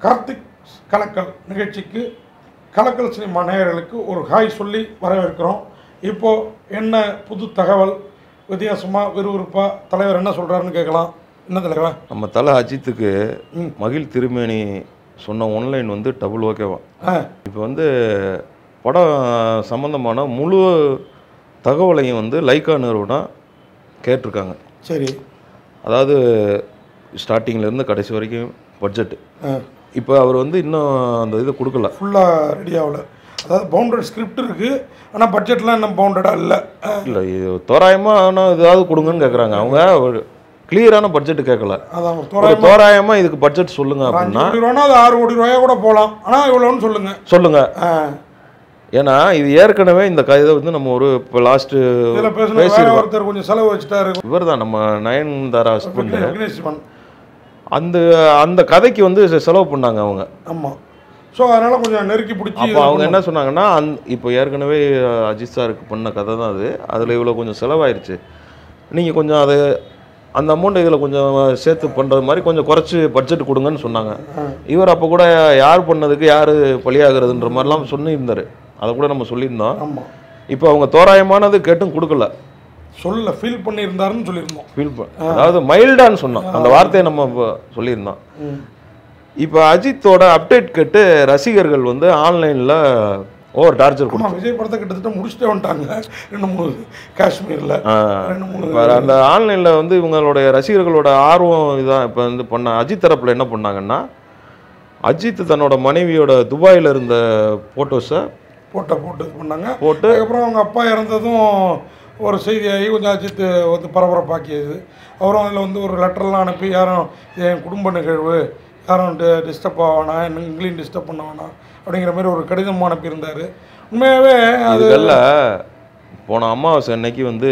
கார்த்திக் கலக்கல் நிகழ்ச்சிக்கு கலக்கல் சினிமா நேயர்களுக்கு ஒரு ஹாய் சொல்லி வரவேற்கிறோம் இப்போது என்ன புது தகவல் வித்தியாசமாக விறுவிறுப்பாக தலைவர் என்ன சொல்கிறாருன்னு கேட்கலாம் என்ன தலைவர் நம்ம தலை அஜித்துக்கு ம். மகிழ் திருமேனி சொன்ன ஒன்லைன் வந்து டபுள் ஓகேவா ஆ இப்போ வந்து படம் சம்மந்தமான முழு தகவலையும் வந்து லைக்கா நிறுவனம் கேட்டிருக்காங்க சரி அதாவது ஸ்டார்டிங்லேருந்து கடைசி வரைக்கும் பட்ஜெட்டு ஆ இப்போ அவர் வந்து இன்னும் அந்த இது கொடுக்கல ஃபுல்லாக ரெடி ஆகல அதாவது பவுண்டட் ஸ்கிரிப்ட் இருக்குது ஆனால் பட்ஜெட்லாம் இன்னும் பவுண்டடாக இல்லை இல்லை இது தோராயமாக ஆனால் ஏதாவது கொடுங்கன்னு கேட்குறாங்க அவங்க ஒரு கிளியரான பட்ஜெட் கேட்கல அதான் ஒரு ஒரு தோராயம் தோராயமாக இதுக்கு பட்ஜெட் சொல்லுங்க அஞ்சு அப்படின்னா கோடி ரூபானா அது ஆறு கோடி ரூபாயா கூட போகலாம் ஆனால் இவ்வளோன்னு சொல்லுங்கள் சொல்லுங்க ஆ ஏன்னா இது ஏற்கனவே இந்த கதை வந்து நம்ம ஒரு இப்போ லாஸ்ட்டு இதில் பேசணும் வேற பேசியிருக்கோம் ஒருத்தர் கொஞ்சம் செலவு வச்சுட்டாரு இவர் தான் நம்ம நயன்தாரா ஹஸ்பண்ட் விக்னேஷ் சிவன் அந்த அந்த கதைக்கு வந்து செ- செலவு பண்ணாங்க அவங்க ஆமாம் ஸோ அதனால் கொஞ்சம் நெருக்கி பிடிச்சி அப்போ அவங்க என்ன சொன்னாங்கன்னா அந் இப்போ ஏற்கனவே அஹ், அஜித் சாருக்கு பண்ண கதை தான் அது அதில் இவ்வளோ கொஞ்சம் செலவாயிருச்சு நீங்கள் கொஞ்சம் அதை அந்த அமௌண்ட் இதில் கொஞ்சம் சேர்த்து பண்ணுறது மாதிரி கொஞ்சம் குறைச்சி பட்ஜெட் கொடுங்கன்னு சொன்னாங்க இவர் அப்போ கூட யார் பண்ணதுக்கு யார் பலியாகிறதுன்ற மாதிரிலாம் சொல்லியிருந்தார் அதை கூட நம்ம சொல்லியிருந்தோம் ஆமாம் இப்போ அவங்க தோராயமானது கேட்டும் கொடுக்கல சொல்லல ஃபீல் பண்ணியிருந்தாருன்னு சொல்லியிருந்தோம் ஃபீல் பண்ண அதாவது மைல்டான்னு சொன்னோம் அந்த வார்த்தையை நம்ம இப்போ சொல்லியிருந்தோம் இப்போ அஜித்தோட அப்டேட் கேட்டு ரசிகர்கள் வந்து ஆன்லைனில் ஓவர் டார்ச்சர் கொடுத்தாங்க ஆமாம் விஜய் படத்தை கிட்டத்தட்ட முடிச்சுட்டே வந்துட்டாங்க ரெண்டு மூணு காஷ்மீரில் ரெண்டு மூணு இப்போ அந்த ஆன்லைனில் வந்து இவங்களுடைய ரசிகர்களோட ஆர்வம் இதான் இப்போ வந்து பண்ண அஜித் தரப்பில் என்ன பண்ணாங்கன்னா அஜித் தன்னோட மனைவியோட துபாயில் இருந்த ஃபோட்டோஸை போட்டோ போட்டு இது பண்ணாங்க போட்டு அதுக்கப்புறம் அவங்க அப்பா இறந்ததும் ஒரு செய்தியாகி கொஞ்சம் அஜித் வந்து பரபரப்பாக்கியது அவரும் அதில் வந்து ஒரு லெட்டர்லாம் அனுப்பி யாரும் இது என் குடும்ப நிகழ்வு யாரும் டிஸ்டர்ப் ஆக வேணாம் என்ன எங்களையும் டிஸ்டர்ப் பண்ண வேணாம் அப்படிங்கிற மாதிரி ஒரு கடிதமும் அனுப்பியிருந்தார் உண்மையாகவே அது இதுக்கல்ல போன அமாவாசை அன்னைக்கு வந்து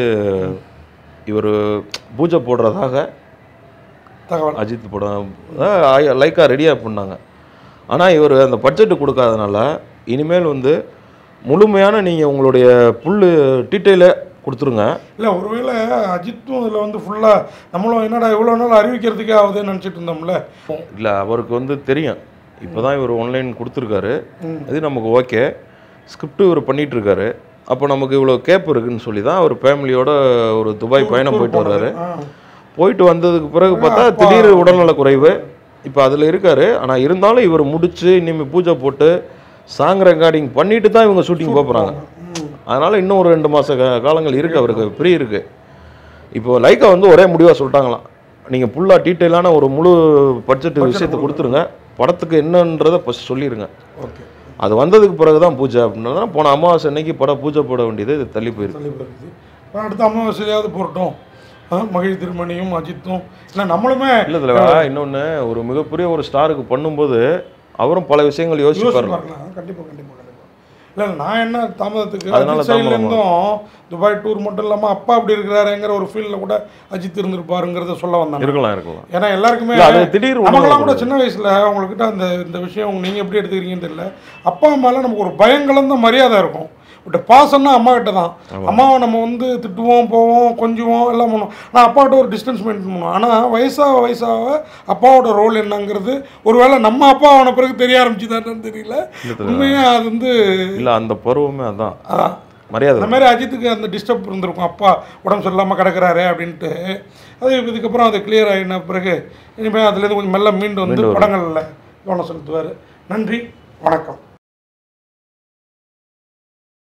இவர் பூஜை போடுறதாக தகவல் அஜித் படம் அஹ் லைக்கா ரெடியாக பண்ணாங்க ஆனால் இவர் அந்த பட்ஜெட்டு கொடுக்காதனால இனிமேல் வந்து முழுமையான நீங்கள் உங்களுடைய புல் டீட்டெயிலை கொடுத்துருங்க இல்லை ஒருவேளை அஜித்தும் இதில் வந்து ஃபுல்லாக நம்மளும் என்னடா இவ்வளோ நாள் அறிவிக்கிறதுக்கே ஆகுதுன்னு நினச்சிட்டு இருந்தோம்ல இல்லை அவருக்கு வந்து தெரியும் இப்போ தான் இவர் ஆன்லைன் கொடுத்துருக்காரு இது நமக்கு ஓகே ஸ்கிரிப்ட் இவர் பண்ணிட்டு இருக்காரு அப்போ நமக்கு இவ்வளோ கேப் இருக்குன்னு சொல்லி தான் அவர் ஃபேமிலியோட ஒரு துபாய் பயணம் போயிட்டு வர்றாரு ஆ. போயிட்டு வந்ததுக்கு பிறகு பார்த்தா திடீர் உடல்நல குறைவு இப்போ அதில் இருக்காரு ஆனால் இருந்தாலும் இவர் முடிச்சு இனிமேல் பூஜை போட்டு சாங் ரெக்கார்டிங் பண்ணிட்டு தான் இவங்க ஷூட்டிங் போகிறாங்க ம். அதனால் இன்னும் ஒரு ரெண்டு மாத காலங்கள் இருக்குது அவருக்கு ஃப்ரீ இருக்குது இப்போ லைக்கா வந்து ஒரே முடிவாக சொல்லிட்டாங்களாம் நீங்கள் ஃபுல்லாக டீட்டெயிலான ஒரு முழு பட்ஜெட் விஷயத்தை கொடுத்துருங்க படத்துக்கு என்னன்றதை ஃபஸ்ட் சொல்லிடுங்க ஓகே அது வந்ததுக்கு பிறகு தான் பூஜை அப்படின்னா போன அமாவாசை அன்னைக்கு படம் பூஜை போட வேண்டியது இது தள்ளி போயிருக்கு தள்ளி போயிருக்குது அப்புறம் அடுத்த அமாவாசையிலையாவது போட்டோம் ஆ, மகிழ் திருமணியும் அஜித்தும் இல்லை நம்மளுமே இல்லை தலைவா இன்னொன்று ஒரு மிகப்பெரிய ஒரு ஸ்டாருக்கு பண்ணும்போது அவரும் பல விஷயங்கள் யோசிப்பார் யோசிப்பாருலாம் கண்டிப்பாக கண்டிப்பாக கண்டிப்பாக இல்லை நான் என்ன தாமதத்துக்கு அதனால அஜித் சைட்லேருந்தும் துபாய் டூர் மட்டும் இல்லாமல் அப்பா அப்படி இருக்கிறாருங்கிற ஒரு ஃபீல்டில் கூட அஜித் இருந்திருப்பாருங்கிறத சொல்ல வந்தாங்க இருக்கலாம் இருக்கலாம் ஏன்னா எல்லாருக்குமே இல்ல, அது திடீர் நமக்கெல்லாம் கூட உணர்வு சின்ன வயசுல உங்கள்கிட்ட அந்த இந்த விஷயம் நீங்கள் எப்படி எடுத்துக்கிறீங்கன்னு தெரியல அப்பா அம்மால நமக்கு ஒரு பயங்கலந்த மரியாதை இருக்கும் பட் பாசம்னா அம்மா கிட்ட தான் அம்மாவை நம்ம வந்து திட்டுவோம் போவோம் கொஞ்சுவோம் எல்லாம் பண்ணுவோம் நான் அப்பாட்ட ஒரு டிஸ்டன்ஸ் மெயின்டைன் பண்ணுவோம் ஆனால் வயசாக வயசாக அப்பாவோட ரோல் என்னங்கிறது ஒருவேளை நம்ம அப்பா ஆன பிறகு தெரிய ஆரம்பிச்சுதான்னு தெரியல உண்மையாக அது வந்து இல்லை அந்த பருவமே அதான் அதான் மரியாதை அந்த மாதிரி அஜித்துக்கு அந்த டிஸ்டர்ப் இருந்திருக்கும் அப்பா உடம்பு சரியில்லாமல் கிடக்குறாரு அப்படின்ட்டு அது இதுக்கப்புறம் அது கிளியர் ஆகின பிறகு இனிமேல் அதுலேருந்து கொஞ்சம் மெல்ல மீண்டு வந்து படங்களில் கவனம் செலுத்துவார் நன்றி வணக்கம்